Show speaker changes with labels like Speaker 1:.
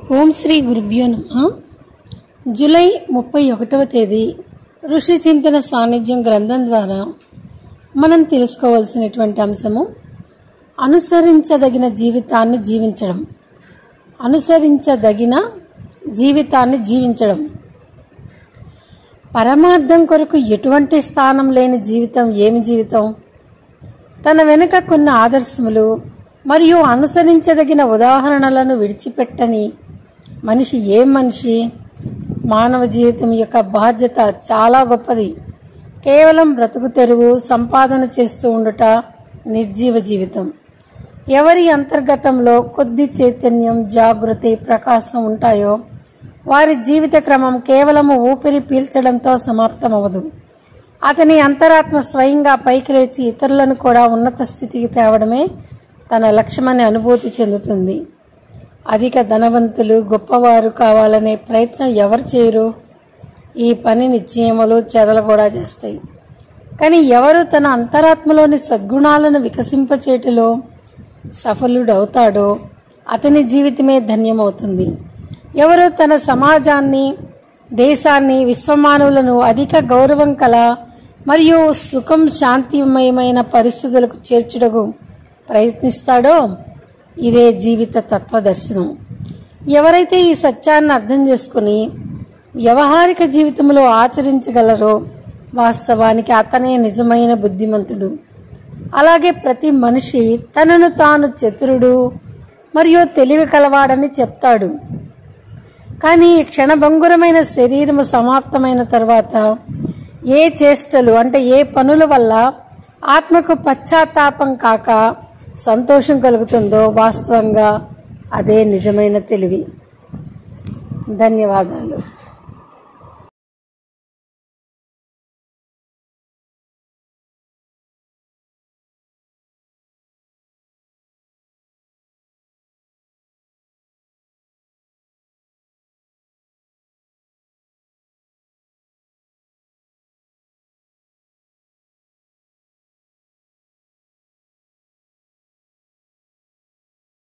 Speaker 1: ఓం శ్రీ గురుభ్యో నమ జూలై ముప్పై ఒకటవ తేదీ ఋషి చింతన సాన్నిధ్యం గ్రంథం ద్వారా మనం తెలుసుకోవాల్సినటువంటి అంశము అనుసరించదగిన జీవితాన్ని జీవించడం అనుసరించదగిన జీవితాన్ని జీవించడం పరమార్థం కొరకు ఎటువంటి స్థానం లేని జీవితం ఏమి జీవితం తన వెనుక కొన్ని ఆదర్శములు మరియు అనుసరించదగిన ఉదాహరణలను విడిచిపెట్టని మనిషి ఏం మనిషి మానవ జీవితం యొక్క బాధ్యత చాలా గొప్పది కేవలం బ్రతుకు తెరువు సంపాదన చేస్తూ ఉండుట నిర్జీవ జీవితం ఎవరి అంతర్గతంలో కొద్ది చైతన్యం జాగృతి ప్రకాశం ఉంటాయో వారి జీవిత క్రమం కేవలము ఊపిరి పీల్చడంతో సమాప్తమవదు అతని అంతరాత్మ స్వయంగా పైకి లేచి ఇతరులను కూడా ఉన్నత స్థితికి తేవడమే తన లక్ష్యమని అనుభూతి చెందుతుంది అధిక ధనవంతులు గొప్పవారు కావాలనే ప్రయత్నం ఎవరు చేయరు ఈ పని నిశ్చయములు చెదలు కూడా చేస్తాయి కానీ ఎవరు తన అంతరాత్మలోని సద్గుణాలను వికసింపచేటిలో సఫలుడవుతాడో అతని జీవితమే ధన్యమవుతుంది ఎవరు తన సమాజాన్ని దేశాన్ని విశ్వమానవులను అధిక గౌరవం కల మరియు సుఖం శాంతిమయమైన పరిస్థితులకు చేర్చుటకు ప్రయత్నిస్తాడో ఇదే జీవిత తత్వదర్శనం ఎవరైతే ఈ సత్యాన్ని అర్థం చేసుకుని వ్యవహారిక జీవితంలో ఆచరించగలరో వాస్తవానికి అతనే నిజమైన బుద్ధిమంతుడు అలాగే ప్రతి మనిషి తనను తాను చతురుడు మరియు తెలివి కలవాడని చెప్తాడు కానీ ఈ క్షణభంగురమైన శరీరము సమాప్తమైన తర్వాత ఏ చేష్టలు అంటే ఏ పనుల వల్ల ఆత్మకు పశ్చాత్తాపం కాక సంతోషం కలుగుతుందో వాస్తవంగా అదే నిజమైన తెలివి ధన్యవాదాలు